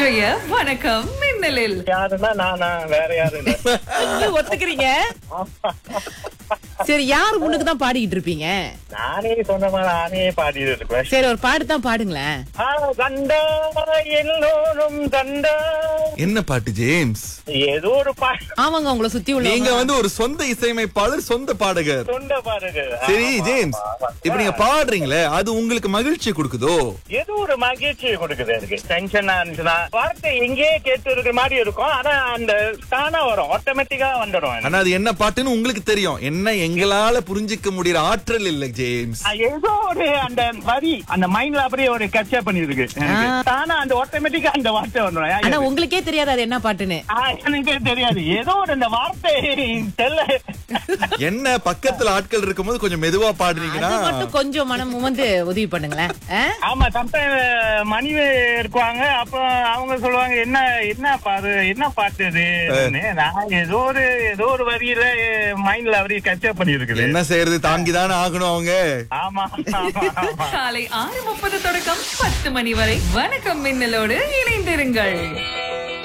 இன்றைய வணக்கம் மின்னலில் யாருன்னா நானா வேற யாரும் இல்ல ஐயோ, ஒத்துக்கிறீங்க சரி யார் முன்னுக்கு தான் பாடிக்கிட்டு இருப்பீங்க நானே சொன்னமா நானே பாடிட்டு இருப்பேன் சரி ஒரு பாட்டு தான் பாடுங்களேன் ஆ, தண்டா எல்லோரும் தண்டா என்ன பாட்டு ஜேம்ஸ் ஏதோ ஒரு பாட்டு ஆமாங்க உங்களை சுத்தி நீங்க உள்ள வந்து ஒரு சொந்த இசையமைப்பாளர் சொந்த பாடகர் தொண்ட பாருங்க சரி ஆமா, ஜேம்ஸ் ஆமா, ஆமா. இப்ப நீங்க பாடுறீங்களே அது உங்களுக்கு மகிழ்ச்சி கொடுக்குதோ ஏதோ ஒரு மகிழ்ச்சி கொடுக்குது எனக்கு டென்ஷனா இருந்துச்சுன்னா வார்த்தை எங்கேயே கேட்டு இருக்கிற மாதிரி இருக்கும் ஆனா அந்த தானா வரும் ஆட்டோமேட்டிக்கா வந்துடும் எனக்கு. ஆனா அது என்ன பாட்டுன்னு உங்களுக்கு தெரியும் என்ன எங்களால புரிஞ்சுக்க முடியற ஆற்றல் இல்ல ஜேம்ஸ் ஆ, ஏதோ ஒரு அந்த வரி அந்த மைண்ட்ல அப்படியே ஒரு கச்சா பண்ணிருக்கு எனக்கு. தானா அந்த ஆட்டோமேட்டிக்கா அந்த வார்த்தை வந்துடும் ஆனா ஏன் உங்களுக்கே தெரியாது அது என்ன பாட்டுன்னு ஆ, எனக்கே தெரியாது ஏதோ ஒரு இந்த வார்த்தை தெரியல என்ன பக்கத்துல ஆட்கள் இருக்கும்போது கொஞ்சம் மெதுவா பாடுறீங்கன்னா அது மட்டும் கொஞ்சம் மனம் வந்து உதவி பண்ணுங்களேன் ஆ? ஆமா சம்டைம் மணி இருப்பாங்க அப்ப அவங்க சொல்லுவாங்க என்ன என்ன பாரு என்ன பாட்டு இது நான் ஏதோ ஒரு ஏதோ ஒரு வரியில மைண்ட்ல அப்படியே கச்சப் பண்ணி இருக்குது என்ன செய்யறது தாங்கிதானே ஆகணும் அவங்க ஆமா ஆமா ஆமா காலை ஆறு முப்பது தொடக்கம் பத்து மணி வரை வணக்கம் மின்னலோடு இணைந்திருங்கள்